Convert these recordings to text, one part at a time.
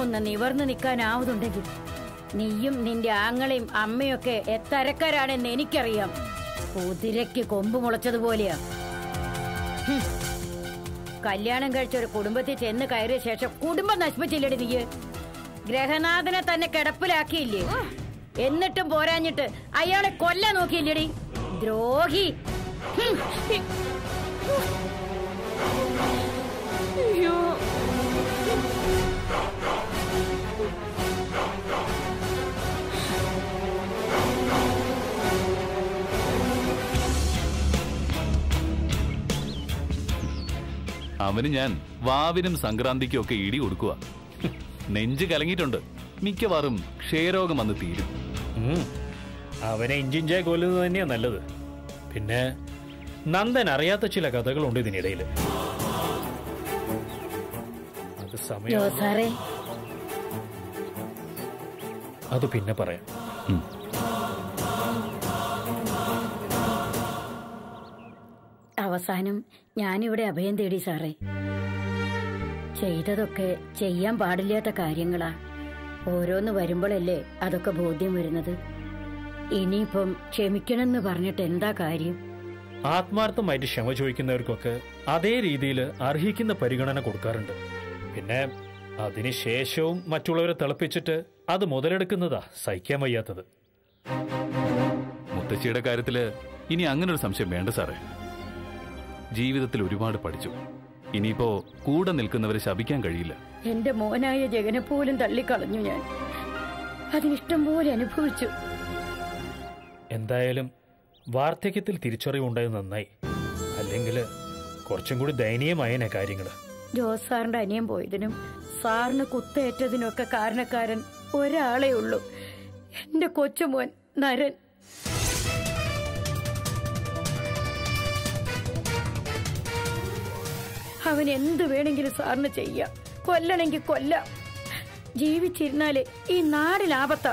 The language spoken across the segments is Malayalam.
ഒന്ന് നിവർന്നു നിൽക്കാനാവുന്നുണ്ടെങ്കിൽ നീയും നിന്റെ ആങ്ങളെയും അമ്മയൊക്കെ എത്തരക്കാരാണെന്ന് എനിക്കറിയാം കുതിരയ്ക്ക് കൊമ്പ് മുളച്ചതുപോലെയാ ഹും. കല്യാണം കഴിച്ച ഒരു കുടുംബത്തിൽ ചെന്ന് കയറിയ ശേഷം കുടുംബം നശിപ്പിച്ചില്ലടി നീ ഗ്രഹനാഥനെ തന്നെ കിടപ്പിലാക്കിയില്ലേ എന്നിട്ടും പോരാഞ്ഞിട്ട് അയാളെ കൊല്ലാൻ നോക്കിയില്ലേടി ദ്രോഹി ഹും. അയ്യോ അവന് ഞാൻ വാവിനും സംക്രാന്തിക്കും ഒക്കെ ഇടി കൊടുക്കുക നെഞ്ച് കലങ്ങിയിട്ടുണ്ട് മിക്കവാറും ക്ഷയരോഗം വന്ന് തീരും ഉം. അവനെ ഇഞ്ചിഞ്ചായി കൊല്ലുന്നത് തന്നെയാ നല്ലത് പിന്നെ നന്ദൻ അറിയാത്ത ചില കഥകളുണ്ട് ഇതിനിടയിൽ അത് സമയം ജോസാറേ അത് പിന്നെ പറയാം ഉം. അവസാനം ഞാനിവിടെ അഭയം തേടി സാറേ ചെയ്തതൊക്കെ ചെയ്യാൻ പാടില്ലാത്ത കാര്യങ്ങളാ ഓരോന്ന് വരുമ്പോഴല്ലേ അതൊക്കെ ബോധ്യം വരുന്നത് ഇനിയിപ്പം ക്ഷമിക്കണമെന്ന് പറഞ്ഞിട്ട് എന്താ കാര്യം ആത്മാർത്ഥമായിട്ട് ക്ഷമ ചോദിക്കുന്നവർക്കൊക്കെ അതേ രീതിയിൽ അർഹിക്കുന്ന പരിഗണന കൊടുക്കാറുണ്ട് പിന്നെ അതിനുശേഷവും മറ്റുള്ളവരെ തിളപ്പിച്ചിട്ട് അത് മുതലെടുക്കുന്നതാ സഹിക്കാൻ വയ്യാത്തത് മുത്തശ്ശിയുടെ കാര്യത്തില് ഇനി അങ്ങനെ ഒരു സംശയം വേണ്ട സാറേ ജീവിതത്തിൽ ഒരുപാട് പഠിച്ചു ഇനിയിപ്പോ കൂടെ നിൽക്കുന്നവരെ ശപിക്കാൻ കഴിയില്ല എന്റെ മോനായ ജഗനെ പോലും തള്ളിക്കളഞ്ഞു ഞാൻ അതിനിഷ്ടം പോലെ അനുഭവിച്ചു എന്തായാലും വാർദ്ധക്യത്തിൽ തിരിച്ചറിവുണ്ടായത് നന്നായി അല്ലെങ്കിൽ കുറച്ചും കൂടി ദയനീയമായനെ കാര്യങ്ങള് ജോസ് സാറിന്റെ അനിയൻ പോയതിനും സാറിന് കുത്തേറ്റതിനൊക്കെ കാരണക്കാരൻ ഒരാളേ ഉള്ളൂ എന്റെ കൊച്ചുമോൻ നരൻ അവൻ എന്ത് വേണമെങ്കിലും സാറിന് ചെയ്യാം കൊല്ലണമെങ്കിൽ കൊല്ലാം ജീവിച്ചിരുന്നാലേ ഈ നാടിന് ആപത്താ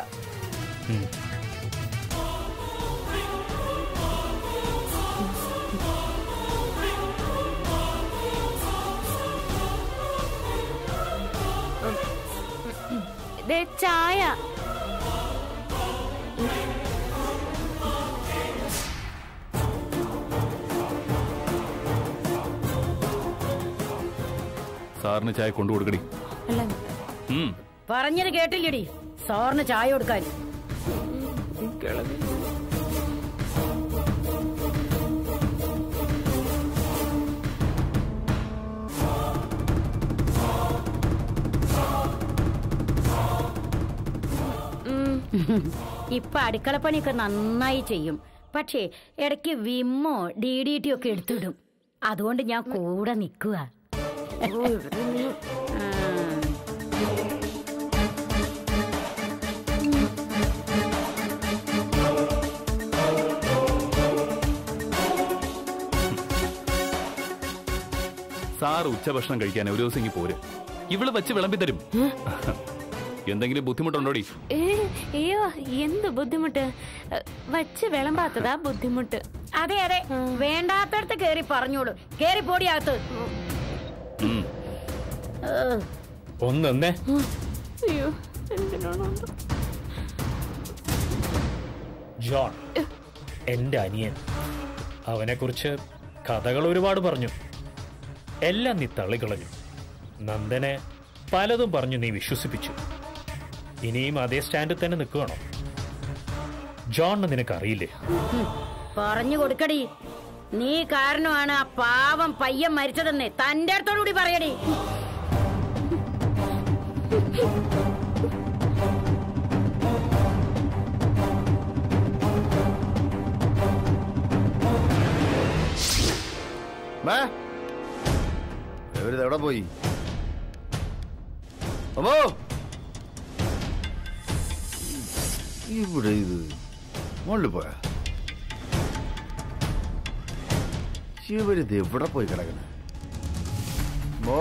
ദേ ചായ സാറിന് ചായ കൊണ്ടു കൊടുക്കടി അല്ല ഉം. പറഞ്ഞത് കേട്ടില്ലടി സാറിന് ചായ കൊടുക്കാൻ കിളവി ഇപ്പൊ അടുക്കളപ്പണിയൊക്കെ നന്നായി ചെയ്യും പക്ഷേ ഇടയ്ക്ക് വിമ്മോ ഡി ഡി ടി ഒക്കെ എടുത്തിടും അതുകൊണ്ട് ഞാൻ കൂടെ നിൽക്കുക സാർ ഉച്ചഭക്ഷണം കഴിക്കാൻ ഒരു ദിവസം ഇങ്ങ് പോര് ഇവള് വെച്ച് വിളമ്പി തരും എന്തെങ്കിലും ബുദ്ധിമുട്ടുണ്ടോടി ഏ അയ്യോ എന്ത് ബുദ്ധിമുട്ട് ഏ, വച്ച് വിളമ്പാത്തതാ ബുദ്ധിമുട്ട് അതെ അതെ വേണ്ടാത്തടത്ത് കേറി പറഞ്ഞോളൂ കേറി പോടിയകത്ത് ഉം. ഏഹ്. ഒന്നെന്നേ അയ്യോ എന്തിനാണോ എന്തോ. ജോൺ എന്റെ അനിയൻ അവനെക്കുറിച്ച് കഥകൾ ഒരുപാട് പറഞ്ഞു എല്ലാം നീ തള്ളിക്കളഞ്ഞു നന്ദനെ പലതും പറഞ്ഞു നീ വിശ്വസിപ്പിച്ചു ഇനിയും അതേ സ്റ്റാൻഡിൽ തന്നെ നിൽക്കുകയാണോ ജോണിന് നിനക്കറിയില്ലേ പറഞ്ഞു കൊടുക്കടി നീ കാരണമാണ് ആ പാവം പയ്യൻ മരിച്ചതെന്ന് തന്റെ അടുത്തോടുകൂടി പറയടി മേ ഇവരിത് എവിടെ പോയി അമ്മോ ഇവിടെ ഇത് മുകളിൽ പോയാ ഇവരിത് എവിടെ പോയി കിടക്കണേ മോ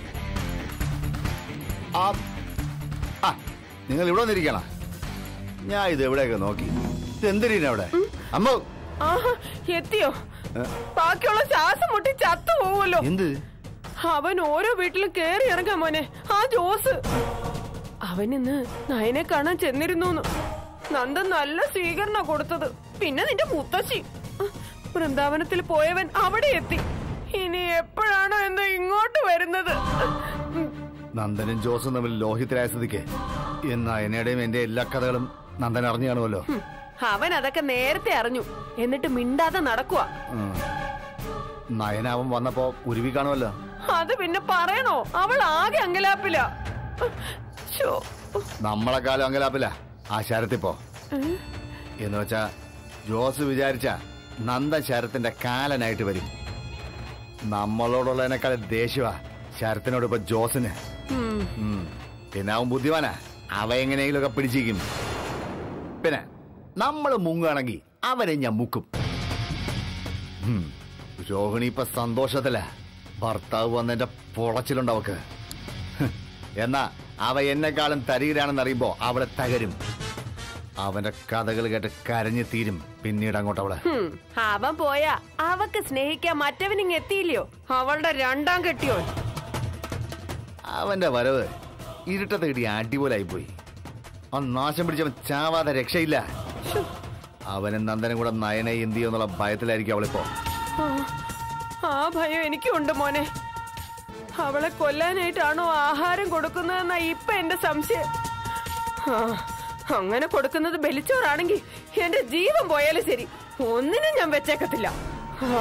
ആ ആ, നിങ്ങൾ ഇവിടെ വന്നിരിക്കണ ഞാൻ ഇത് എവിടെയൊക്കെ നോക്കി ഇത് എന്തിനാ അവിടെ അമ്മോ ആഹാ, എത്തിയോ ബാക്കിയുള്ള ശ്വാസം മുട്ടി ചത്തു പോവുമല്ലോ എന്ത് അവൻ ഓരോ വീട്ടിലും കേറി ഇറങ്ങാൻ മോനെ ആ ജോസ് അവൻ ഇന്ന് നയനെ കാണാൻ ചെന്നിരുന്നു നന്ദൻ നല്ല സ്വീകരണ കൊടുത്തത് പിന്നെ നിന്റെ മുത്തശ്ശി വൃന്ദാവനത്തിൽ പോയവൻ അവിടെ എത്തി ഇനി എപ്പോഴാണോ എന്തോ ഇങ്ങോട്ട് വരുന്നത് നന്ദനും ജോസും തമ്മിൽ ലോഹിതരായ സ്ഥിതിക്ക് എന്നാ എന്നയുടെയും എന്റെ എല്ലാ കഥകളും നന്ദൻ അറിഞ്ഞു കാണുമല്ലോ ഉം, അവൻ അതൊക്കെ നേരത്തെ അറിഞ്ഞു എന്നിട്ട് മിണ്ടാതെ നടക്കുക ഉം. നയനാവൻ വന്നപ്പോ ഉരുവി കാണുമല്ലോ അത് പിന്നെ പറയണോ അവൾ ആകെ അങ്കലാപ്പില ശോ. നമ്മളെ കാലം അങ്കലാപ്പില്ല ആ ശരത്തിപ്പോ എന്ന് വെച്ചാ ജോസ് വിചാരിച്ച നന്ദൻ ശരത്തിന്റെ കാലനായിട്ട് വരും നമ്മളോടുള്ളതിനേക്കാൾ ദേഷ്യവാ ശരത്തിനോട് ഇപ്പൊ ജോസിന് ഉം. ഉം. പിന്നെ അവൻ ബുദ്ധിമാനാ അവ എങ്ങനെയെങ്കിലുമൊക്കെ പിടിച്ചിരിക്കും പിന്നെ നമ്മൾ മുങ്ങുകയാണെങ്കിൽ അവനെ ഞാൻ മുക്കും ഉം. രോഹിണി ഇപ്പൊ സന്തോഷത്തില ഭർത്താവ് വന്നതിന്റെ പൊളച്ചിലുണ്ട് അവക്ക് ഹ്. എന്നാ അവ എന്നെക്കാളും തരീരാണെന്ന് അറിയുമ്പോ അവളെ തകരും അവന്റെ കഥകൾ കേട്ട് കരഞ്ഞു തീരും പിന്നീട് അങ്ങോട്ട് അവള് ഹും, അവൻ പോയാ അവക്ക് സ്നേഹിക്കാൻ മറ്റവനിങ് എത്തിയില്ലയോ അവളുടെ രണ്ടാം കെട്ടിയോ അവന്റെ വരവ് ഇരുട്ടത്ത് കിട്ടി അടിപൊളിയായി പോയി അവൻ നാശം പിടിച്ചവൻ ചാവാതെ രക്ഷയില്ല അവനും നന്ദനും കൂടെ നയനെ എന്ത് ചെയ്യുന്നുള്ള ഭയത്തിലായിരിക്കും അവളിപ്പോ ആ, ആ ഭയം എനിക്കുണ്ട് മോനെ അവളെ കൊല്ലാനായിട്ടാണോ ആഹാരം കൊടുക്കുന്നതെന്നാ ഇപ്പൊ എന്റെ സംശയം ആ, അങ്ങനെ കൊടുക്കുന്നത് ബലിച്ചോറാണെങ്കിൽ എന്റെ ജീവൻ പോയാലും ശരി ഒന്നിനും ഞാൻ വെച്ചേക്കത്തില്ല ആ,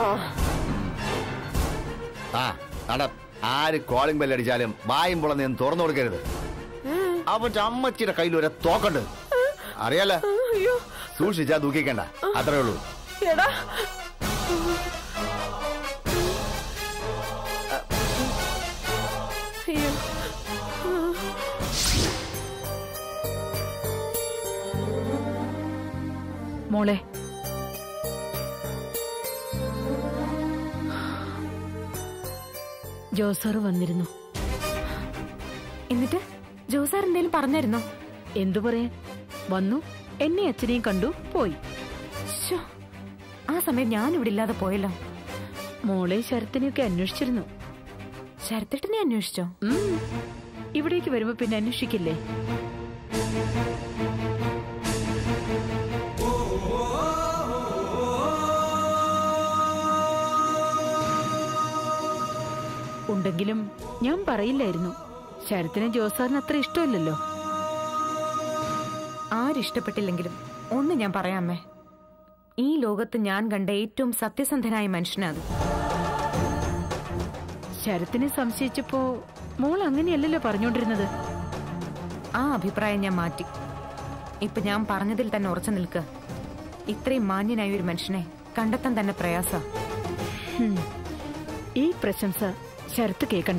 ആ നട ആര് കോളിംഗ് ബെല്ലടിച്ചാലും വായും പുളന്ന് ഞാൻ തുറന്നു കൊടുക്കരുത് അവന്റെ അമ്മച്ചിയുടെ കയ്യിൽ ഒരു തോക്കുണ്ട് അറിയാലോ അയ്യോ സൂക്ഷിച്ചാ ദുഃഖിക്കണ്ട അത്രേ ഉള്ളൂ എടാ അയ്യോ മോളെ ജോസാറ് വന്നിരുന്നു എന്നിട്ട് ജോസാർ എന്തേലും പറഞ്ഞായിരുന്നോ എന്തു പറയാൻ വന്നു എന്നെ അച്ഛനെയും കണ്ടു പോയി ശ്ശോ, ആ സമയം ഞാൻ ഇവിടെ ഇല്ലാതെ പോയല്ലോ മോളെ ശരത്തിനെയൊക്കെ അന്വേഷിച്ചിരുന്നു ശരത്തേട്ടനെ അന്വേഷിച്ചോ ഉം. ഇവിടേക്ക് വരുമ്പോ പിന്നെ അന്വേഷിക്കില്ലേ ഉണ്ടെങ്കിലും ഞാൻ പറയില്ലായിരുന്നു ശരത്തിന് ജോസാറിന് അത്ര ഇഷ്ടമല്ലല്ലോ ആരിഷ്ടപ്പെട്ടില്ലെങ്കിലും ഒന്ന് ഞാൻ പറയാമേ ഈ ലോകത്ത് ഞാൻ കണ്ട ഏറ്റവും സത്യസന്ധനായ മനുഷ്യനാണ് ശരത്തിനെ സംശയിച്ചപ്പോ മോൾ അങ്ങനെയല്ലല്ലോ പറഞ്ഞോണ്ടിരുന്നത് ആ അഭിപ്രായം ഞാൻ മാറ്റി ഇപ്പൊ ഞാൻ പറഞ്ഞതിൽ തന്നെ ഉറച്ചു നിൽക്കുക ഇത്രയും മാന്യനായ ഒരു മനുഷ്യനെ കണ്ടെത്താൻ തന്നെ പ്രയാസ ഹും. ഈ പ്രശംസ ശരത്ത് കേക്കണ്ട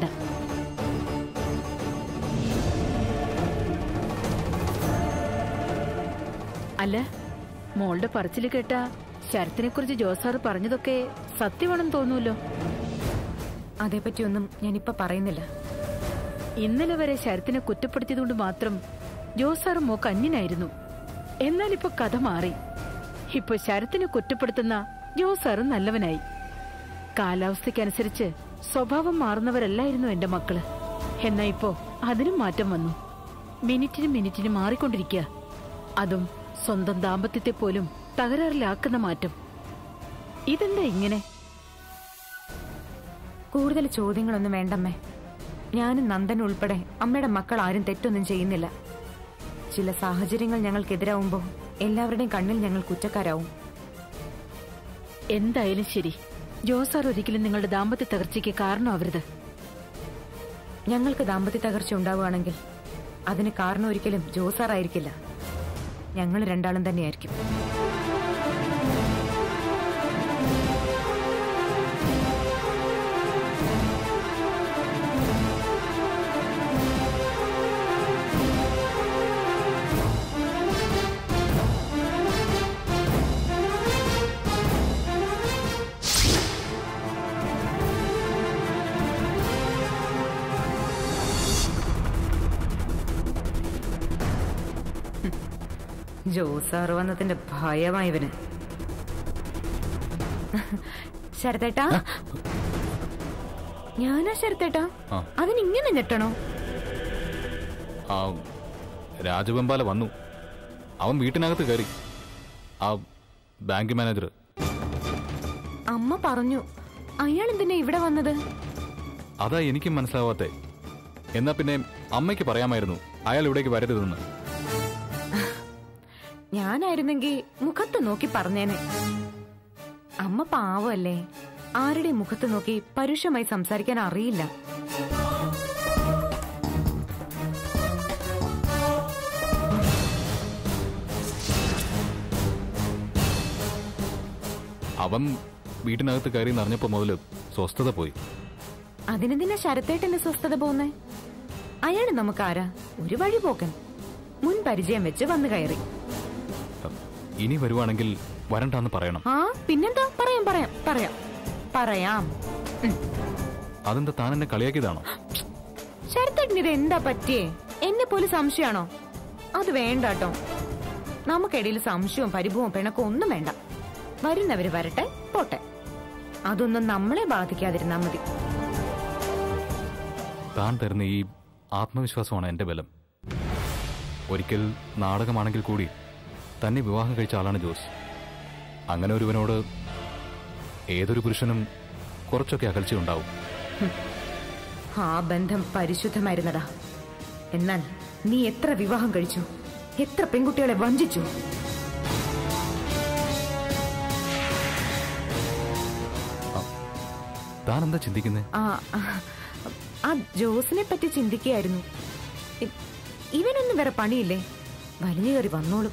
അല്ല മോളുടെ പറച്ചില് കേട്ട ശരത്തിനെ കുറിച്ച് ജോസാറ് പറഞ്ഞതൊക്കെ സത്യമാണെന്ന് തോന്നുമല്ലോ അതേപ്പറ്റിയൊന്നും ഞാനിപ്പൊ പറയുന്നില്ല ഇന്നലെ വരെ ശരത്തിനെ കുറ്റപ്പെടുത്തിയതുകൊണ്ട് മാത്രം ജോസാറ് മോക്ക് അന്യനായിരുന്നു എന്നാൽ ഇപ്പൊ കഥ മാറി ഇപ്പൊ ശരത്തിനെ കുറ്റപ്പെടുത്തുന്ന ജോസാറ് നല്ലവനായി കാലാവസ്ഥയ്ക്കനുസരിച്ച് സ്വഭാവം മാറുന്നവരല്ലായിരുന്നു എന്റെ മക്കള് എന്നാ ഇപ്പോ അതിനും മാറ്റം വന്നു മിനിറ്റിനും മിനിറ്റിനും മാറിക്കൊണ്ടിരിക്കുക അതും സ്വന്തം ദാമ്പത്യത്തെ പോലും തകരാറിലാക്കുന്ന മാറ്റം ഇതെന്താ ഇങ്ങനെ കൂടുതൽ ചോദ്യങ്ങളൊന്നും വേണ്ടമ്മേ ഞാനും നന്ദൻ ഉൾപ്പെടെ അമ്മയുടെ മക്കൾ ആരും തെറ്റൊന്നും ചെയ്യുന്നില്ല ചില സാഹചര്യങ്ങൾ ഞങ്ങൾക്കെതിരാവുമ്പോൾ എല്ലാവരുടെയും കണ്ണിൽ ഞങ്ങൾ കുറ്റക്കാരാവും എന്തായാലും ശരി ജോസാർ ഒരിക്കലും നിങ്ങളുടെ ദാമ്പത്യ തകർച്ചയ്ക്ക് കാരണമാവരുത് ഞങ്ങൾക്ക് ദാമ്പത്യ തകർച്ച ഉണ്ടാവുകയാണെങ്കിൽ അതിന് കാരണം ഒരിക്കലും ജോസാർ ആയിരിക്കില്ല ഞങ്ങൾ രണ്ടാളും തന്നെയായിരിക്കും ജോസാർ വന്നതിന്റെ ഭയമായവന് ശരത്തേട്ടാ ഞാനാ ശരത്തേട്ടാ ആ. അതിനിങ്ങനെ ഞെട്ടണോ ആ രാജവെമ്പാല വന്നു അവൻ വീട്ടിനകത്ത് കയറി ആ ബാങ്ക് മാനേജർ അമ്മ പറഞ്ഞു അയാൾ എന്തിനാ ഇവിടെ വന്നത് അതാ എനിക്കും മനസ്സിലാവാത്തെ എന്നാ പിന്നെ അമ്മയ്ക്ക് പറയാമായിരുന്നു അയാൾ ഇവിടേക്ക് വരരുതെന്ന് ഞാനായിരുന്നെങ്കിൽ മുഖത്ത് നോക്കി പറഞ്ഞേനെ അമ്മ പാവല്ലേ ആരുടെ മുഖത്ത് നോക്കി പരുഷമായി സംസാരിക്കാൻ അറിയില്ല അവൻ വീട്ടിനകത്ത് കയറി നിറഞ്ഞപ്പോ മുതല് സ്വസ്ഥത പോയി അതിനെന്തിനാ ശരത്തേട്ടന്റെ സ്വസ്ഥത പോന്നേ അയാള് നമുക്കാരാ ഒരു വഴി പോക്കൻ മുൻ പരിചയം വെച്ച് വന്നു കയറി ഇനി വരുവാണെങ്കിൽ വരണ്ടാന്ന് പറയണം ആ പിന്നെന്താ പറയാം പറയാം പറയാം പറയാം അതെന്താ താൻ എന്നെ കളിയാക്കിയതാണോ ശരത്തേട്ടന് ഇത് എന്താ പറ്റിയേ എന്നെ പോലെ സംശയമാണോ അത് വേണ്ട കേട്ടോ നമുക്കിടയിൽ സംശയവും പരിഭവവും പിണക്കവും ഒന്നും വേണ്ട വരുന്നവര് വരട്ടെ പോട്ടെ അതൊന്നും നമ്മളെ ബാധിക്കാതിരുന്നാ മതി താൻ തരുന്ന ഈ ആത്മവിശ്വാസമാണ് എന്റെ ബലം ഒരിക്കൽ നാടകമാണെങ്കിൽ കൂടി തന്നെ വിവാഹം കഴിച്ച ആളാണ് ജോസ് അങ്ങനെ ഒരുവനോട് ഏതൊരു പുരുഷനും കുറച്ചൊക്കെ അകൽച്ചയുണ്ടാവും ആ ബന്ധം പരിശുദ്ധമായിരുന്നടാ എന്നാൽ നീ എത്ര വിവാഹം കഴിച്ചു എത്ര പെൺകുട്ടികളെ വഞ്ചിച്ചു താൻ എന്താ ചിന്തിക്കുന്നേ ആ ആ, ആ ജോസിനെ പറ്റി ചിന്തിക്കുകയായിരുന്നു ഇ- ഇവനൊന്നും വേറെ പണിയില്ലേ വലിഞ്ഞു കയറി വന്നോളും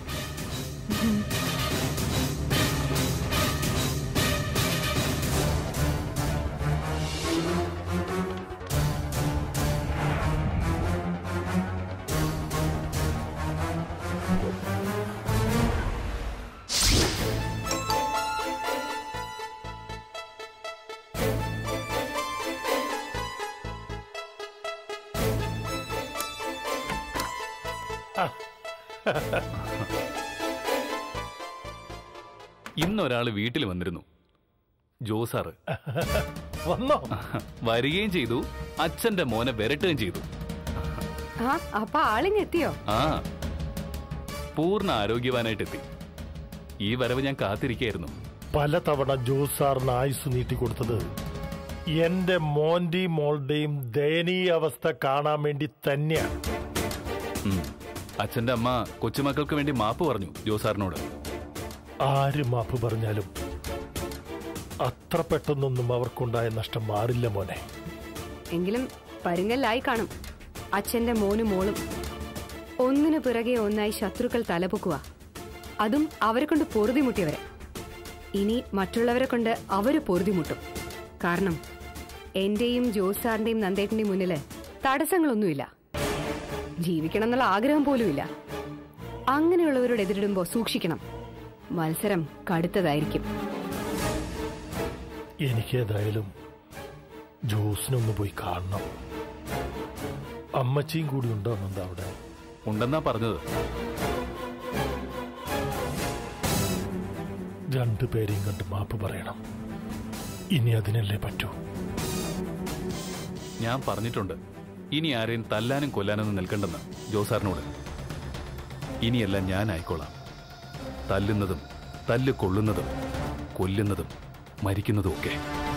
ഇന്നൊരാള് വീട്ടിൽ വന്നിരുന്നു ജോസാറ് വന്നോ വരികയും ചെയ്തു അച്ഛന്റെ മോനെ വിരട്ടുകയും ചെയ്തു ആ അപ്പൊ ആളിങ്ങെത്തിയോ ആ പൂർണ്ണ ആരോഗ്യവാനായിട്ടെത്തി ഈ വരവ് ഞാൻ കാത്തിരിക്കായിരുന്നു പലതവണ ജോസ് സാറിന് ആയുസ് നീട്ടിക്കൊടുത്തത് എന്റെ മോന്റെയും മോളുടെയും ദയനീയ അവസ്ഥ കാണാൻ വേണ്ടി തന്നെയാണ് ഉം. അച്ഛന്റെ അമ്മ കൊച്ചുമക്കൾക്ക് വേണ്ടി മാപ്പ് പറഞ്ഞു ജോസാറിനോട് ആര് മാപ്പ് പറഞ്ഞാലും അത്ര പെട്ടെന്നൊന്നും അവർക്കുണ്ടായ നഷ്ടം മാറില്ല മോനെ എങ്കിലും പരുങ്ങല്ലായി കാണും അച്ഛന്റെ മോനും മോളും ഒന്നിനു പിറകെ ഒന്നായി ശത്രുക്കൾ തലപൊക്കുക അതും അവരെ കൊണ്ട് പൊറുതിമുട്ടിയവരെ ഇനി മറ്റുള്ളവരെ കൊണ്ട് അവര് പൊറുതിമുട്ടും കാരണം എന്റെയും ജോസാറിന്റെയും നന്ദേട്ടന്റെയും മുന്നില് തടസ്സങ്ങളൊന്നുമില്ല ജീവിക്കണം എന്നുള്ള ആഗ്രഹം പോലുമില്ല അങ്ങനെയുള്ളവരോട് എതിരിടുമ്പോ സൂക്ഷിക്കണം മത്സരം കടുത്തതായിരിക്കും എനിക്കേതായാലും ജോസിനൊന്ന് പോയി കാണണം അമ്മച്ചിയും കൂടി ഉണ്ടോ നന്ദ അവിടെ ഉണ്ടെന്നാ പറഞ്ഞത് രണ്ടുപേരെയും കണ്ട് മാപ്പ് പറയണം ഇനി അതിനല്ലേ പറ്റൂ ഞാൻ പറഞ്ഞിട്ടുണ്ട് ഇനി ആരെയും തല്ലാനും കൊല്ലാനൊന്നും നിൽക്കണ്ടെന്ന് ജോസാറിനോട് ഇനിയെല്ലാം ഞാൻ ആയിക്കോളാം തല്ലുന്നതും തല്ല് കൊള്ളുന്നതും കൊല്ലുന്നതും മരിക്കുന്നതും ഒക്കെ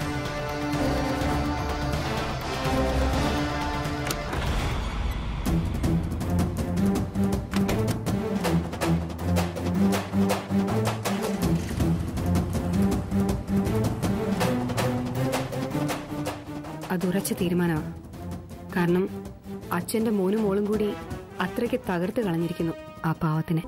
അത് ഉറച്ച തീരുമാനമാണ് കാരണം അച്ഛന്റെ മോനും മോളും കൂടി അത്രയ്ക്ക് തകർത്ത് കളഞ്ഞിരിക്കുന്നു ആ പാവത്തിനെ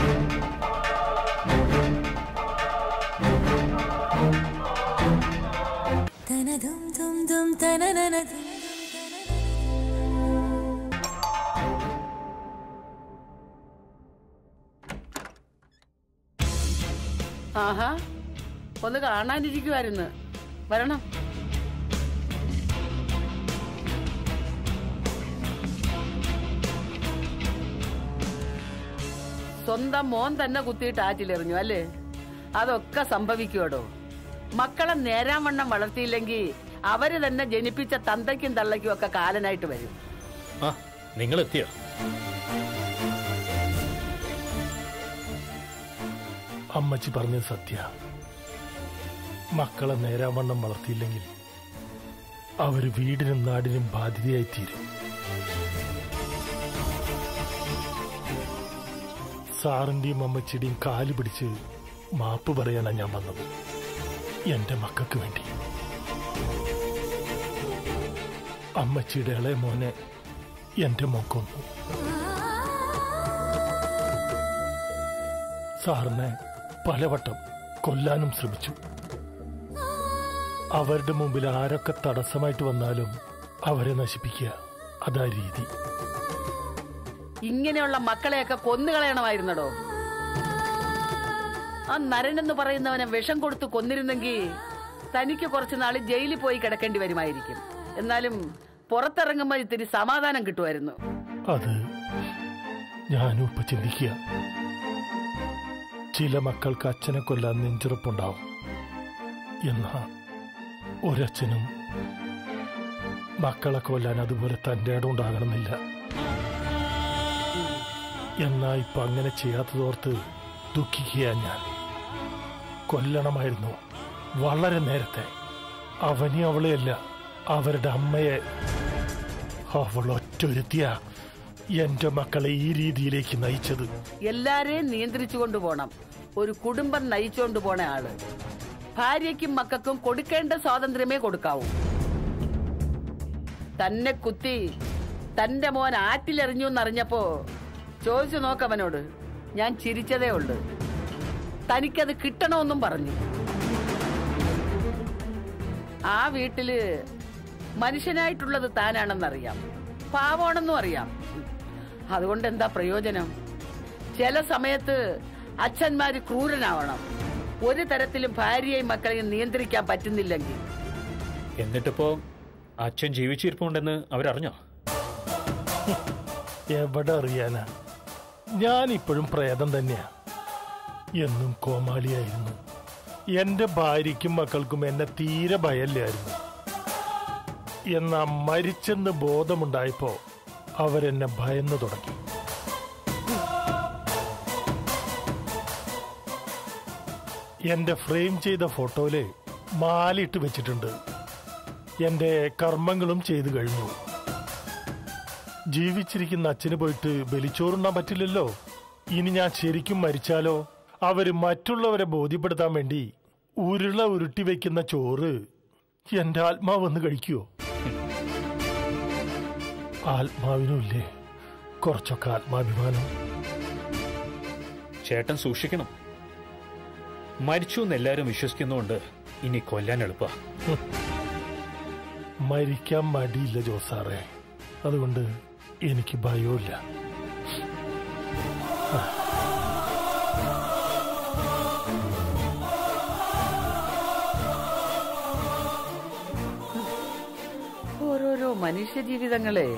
ആഹാ ഒന്ന് കാണാനിരിക്കുമായിരുന്നു വരണം സ്വന്തം മോൻ തന്നെ കുത്തിയിട്ട് ആറ്റിലെറിഞ്ഞു അല്ലേ അതൊക്കെ സംഭവിക്കുവടോ മക്കളെ നേരാൻ വണ്ണം വളർത്തിയില്ലെങ്കിൽ അവര് തന്നെ ജനിപ്പിച്ച തന്തയ്ക്കും തള്ളയ്ക്കും ഒക്കെ കാലനായിട്ട് വരും ആ നിങ്ങൾ എത്തിയോ അമ്മച്ചി പറഞ്ഞത് സത്യ മക്കളെ നേരാവണ്ണം വളർത്തിയില്ലെങ്കിൽ അവര് വീടിനും നാടിനും ബാധ്യതയായി തീരും സാറിന്റെയും അമ്മച്ചിയുടെയും കാല് പിടിച്ച് മാപ്പ് പറയാനാ ഞാൻ വന്നത് എന്റെ മക്കൾക്ക് വേണ്ടി അമ്മച്ചിയുടെ ഇളയ മോനെ എന്റെ മോൻ കൊന്നു സാറിനെ പലവട്ടം കൊല്ലാനും ശ്രമിച്ചു അവരുടെ മുമ്പിൽ ആരൊക്കെ തടസ്സമായിട്ട് വന്നാലും അവരെ നശിപ്പിക്കുക അതാ രീതി ഇങ്ങനെയുള്ള മക്കളെയൊക്കെ കൊന്നുകളയണമായിരുന്നടോ ആ നരൻ എന്ന് പറയുന്നവനെ വിഷം കൊടുത്ത് കൊന്നിരുന്നെങ്കിൽ തനിക്ക് കുറച്ചു നാള് ജയിലിൽ പോയി കിടക്കേണ്ടി വരുമായിരിക്കും എന്നാലും പുറത്തിറങ്ങുമ്പോ ഇത്തിരി സമാധാനം കിട്ടുമായിരുന്നു അത് ഞാനും ഇപ്പൊ ചിന്തിക്കുക ചില മക്കൾക്ക് അച്ഛനെ കൊല്ലാൻ നെഞ്ചുറപ്പുണ്ടാവും എന്നാ ഒരച്ഛനും മക്കളെ കൊല്ലാൻ അതുപോലെ തന്റെ ഇടം ഉണ്ടാകണമെന്നില്ല എന്നാ ഇപ്പൊ അങ്ങനെ ചെയ്യാത്തതോർത്ത് ദുഃഖിക്കുക ഞാൻ കൊല്ലണമായിരുന്നു വളരെ നേരത്തെ അവനെ അവളെയല്ല അവരുടെ അമ്മയെ അവൾ ഒറ്റൊരുത്തിയ എന്റെ മക്കളെ ഈ രീതിയിലേക്ക് നയിച്ചത് എല്ലാരെയും നിയന്ത്രിച്ചു കൊണ്ടുപോണം ഒരു കുടുംബം നയിച്ചുകൊണ്ട് പോണ ആള് ഭാര്യയ്ക്കും മക്കൾക്കും കൊടുക്കേണ്ട സ്വാതന്ത്ര്യമേ കൊടുക്കാവൂ തന്നെ കുത്തി തന്റെ മോൻ ആറ്റിലെറിഞ്ഞു എന്നറിഞ്ഞപ്പോ ചോദിച്ചു നോക്കവനോട് ഞാൻ ചിരിച്ചതേ ഉള്ളു തനിക്കത് കിട്ടണമെന്നും പറഞ്ഞു ആ വീട്ടില് മനുഷ്യനായിട്ടുള്ളത് താനാണെന്നറിയാം പാവമാണെന്നും അറിയാം അതുകൊണ്ട് എന്താ പ്രയോജനം ചില സമയത്ത് അച്ഛന്മാര് ക്രൂരനാവണം ഒരു തരത്തിലും ഭാര്യയെയും മക്കളെയും നിയന്ത്രിക്കാൻ പറ്റുന്നില്ലെങ്കിൽ എന്നിട്ടിപ്പോ അച്ഛൻ ജീവിച്ചിരിപ്പുണ്ടെന്ന് അവരറിഞ്ഞോ എവിടെ അറിയാനാ ഞാൻ ഇപ്പോഴും പ്രേതം തന്നെയാ എന്നും കോമാളിയായിരുന്നു എന്റെ ഭാര്യയ്ക്കും മക്കൾക്കും എന്നെ തീരെ ഭയല്ലായിരുന്നു എന്നാ മരിച്ചെന്ന് ബോധമുണ്ടായപ്പോ അവരെന്നെ ഭയന്നു തുടങ്ങി എന്റെ ഫ്രെയിം ചെയ്ത ഫോട്ടോയില് മാലിട്ട് വെച്ചിട്ടുണ്ട് എന്റെ കർമ്മങ്ങളും ചെയ്തു കഴിഞ്ഞു ജീവിച്ചിരിക്കുന്ന അച്ഛന് പോയിട്ട് ബലിച്ചോറുണ്ണാൻ പറ്റില്ലല്ലോ ഇനി ഞാൻ ശരിക്കും മരിച്ചാലോ അവര് മറ്റുള്ളവരെ ബോധ്യപ്പെടുത്താൻ വേണ്ടി ഉരുള ഉരുട്ടി വെക്കുന്ന ചോറ് എന്റെ ആത്മാവ് വന്ന് കഴിക്കുവോ ആത്മാവിനും ഇല്ലേ കുറച്ചൊക്കെ ആത്മാഭിമാനം ചേട്ടൻ സൂക്ഷിക്കണം മരിച്ചു എന്ന് എല്ലാവരും വിശ്വസിക്കുന്നുണ്ട് ഇനി കൊല്ലാൻ എളുപ്പ മരിക്കാൻ മടിയില്ല ജോസാറേ അതുകൊണ്ട് എനിക്ക് ഭയമില്ല ഓരോരോ മനുഷ്യ ജീവിതങ്ങളെ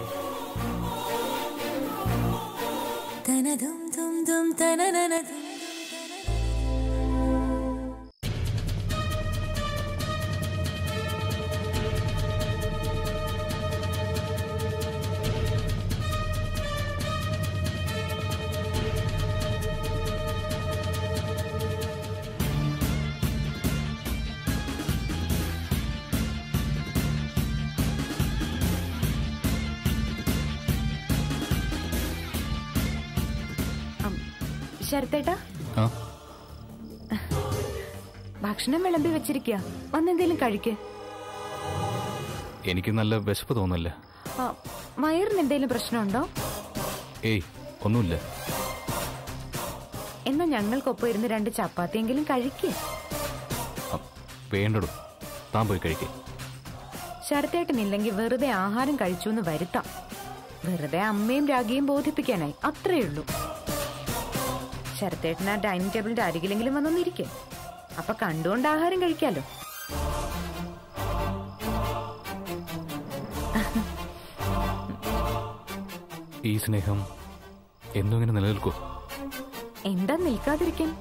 ശരത്തേട്ടാ ആ ഭക്ഷണം വിളമ്പി വെച്ചിരിക്കുക വന്നെന്തേലും കഴിക്ക് എനിക്ക് നല്ല വിശപ്പ് തോന്നില്ല ആ, വയറിന് എന്തേലും പ്രശ്നമുണ്ടോ ഏയ് ഒന്നുമില്ല എന്നാ ഞങ്ങൾക്കൊപ്പം ഇരുന്ന് രണ്ട് ചപ്പാത്തിയെങ്കിലും കഴിക്ക് ആ, വേണ്ടടോ താൻ പോയി കഴിക്കേ ശരത്തേട്ടനില്ലെങ്കിൽ വെറുതെ ആഹാരം കഴിച്ചു എന്ന് വരുത്താം വെറുതെ അമ്മയും രാഗിയും ബോധിപ്പിക്കാനായി അത്രേ ഉള്ളൂ ശരത്തേട്ടൻ ആ ഡൈനിങ് ടേബിളിന്റെ അരികിലെങ്കിലും വന്നൊന്നിരിക്കെ അപ്പൊ കണ്ടുകൊണ്ട് ആഹാരം കഴിക്കാലോ ഈ സ്നേഹം എന്നും ഇങ്ങനെ നിലനിൽക്കൂ എന്താ നിൽക്കാതിരിക്കാൻ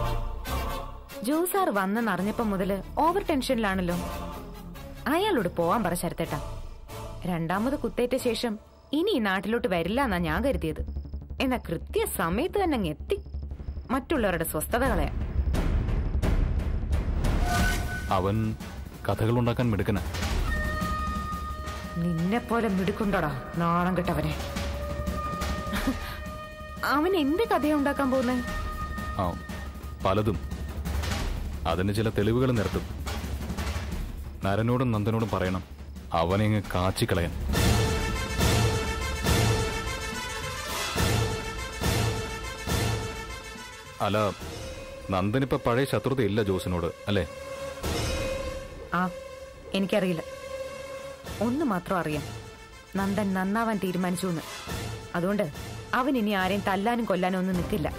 ജോസാർ വന്നെന്നറിഞ്ഞപ്പോ മുതല് ഓവർ ടെൻഷനിലാണല്ലോ അയാളോട് പോവാൻ പറ ശരത്തേട്ട രണ്ടാമത് കുത്തേറ്റ ശേഷം ഇനി ഈ നാട്ടിലോട്ട് വരില്ല എന്നാ ഞാൻ കരുതിയത് എന്നാ കൃത്യ സമയത്ത് തന്നെ അങ്ങ് എത്തി മറ്റുള്ളവരുടെ സ്വസ്ഥത കളയാൻ അവൻ കഥകളുണ്ടാക്കാൻ മിടുക്കന നിന്നെ പോലെ മിടുക്കുണ്ടോടാ നാണം കെട്ടവനെ അവൻ എന്ത് കഥയാ ഉണ്ടാക്കാൻ പോകുന്നത് ആ പലതും അതിന് ചില തെളിവുകൾ നിരത്തും നരനോടും നന്ദനോടും പറയണം അവനെ അങ്ങ് കാച്ചിക്കളയാൻ അല്ല നന്ദനിപ്പോ പഴയ ശത്രുതയില്ല ജോസിനോട് അല്ലേ ആ എനിക്കറിയില്ല ഒന്ന് മാത്രം അറിയാം നന്ദൻ നന്നാവാൻ തീരുമാനിച്ചു എന്ന് അതുകൊണ്ട് അവൻ ഇനി ആരെയും തല്ലാനും കൊല്ലാനും ഒന്നും നിൽക്കില്ല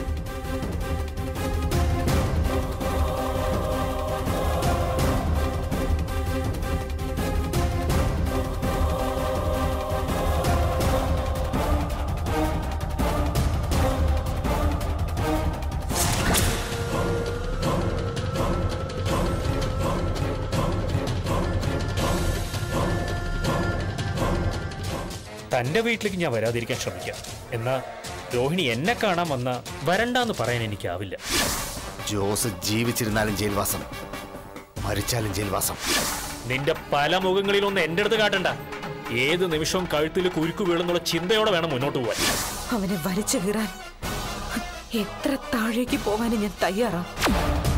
തന്റെ വീട്ടിലേക്ക് ഞാൻ വരാതിരിക്കാൻ ശ്രമിക്കാം എന്നാ രോഹിണി എന്നെ കാണാൻ വന്ന വരണ്ടാന്ന് പറയാൻ എനിക്കാവില്ല ജോസ് ജീവിച്ചിരുന്നാലും ജയിൽവാസം മരിച്ചാലും ജയിൽവാസം നിന്റെ പല മുഖങ്ങളിലൊന്നും എന്റെ അടുത്ത് കാട്ടണ്ട ഏത് നിമിഷവും കഴുത്തിൽ കുരുക്കു വീഴുന്നുള്ള ചിന്തയോടെ വേണം മുന്നോട്ട് പോവാൻ അവനെ വലിച്ചു കീറാൻ എത്ര താഴേക്ക് പോകാനും ഞാൻ തയ്യാറാ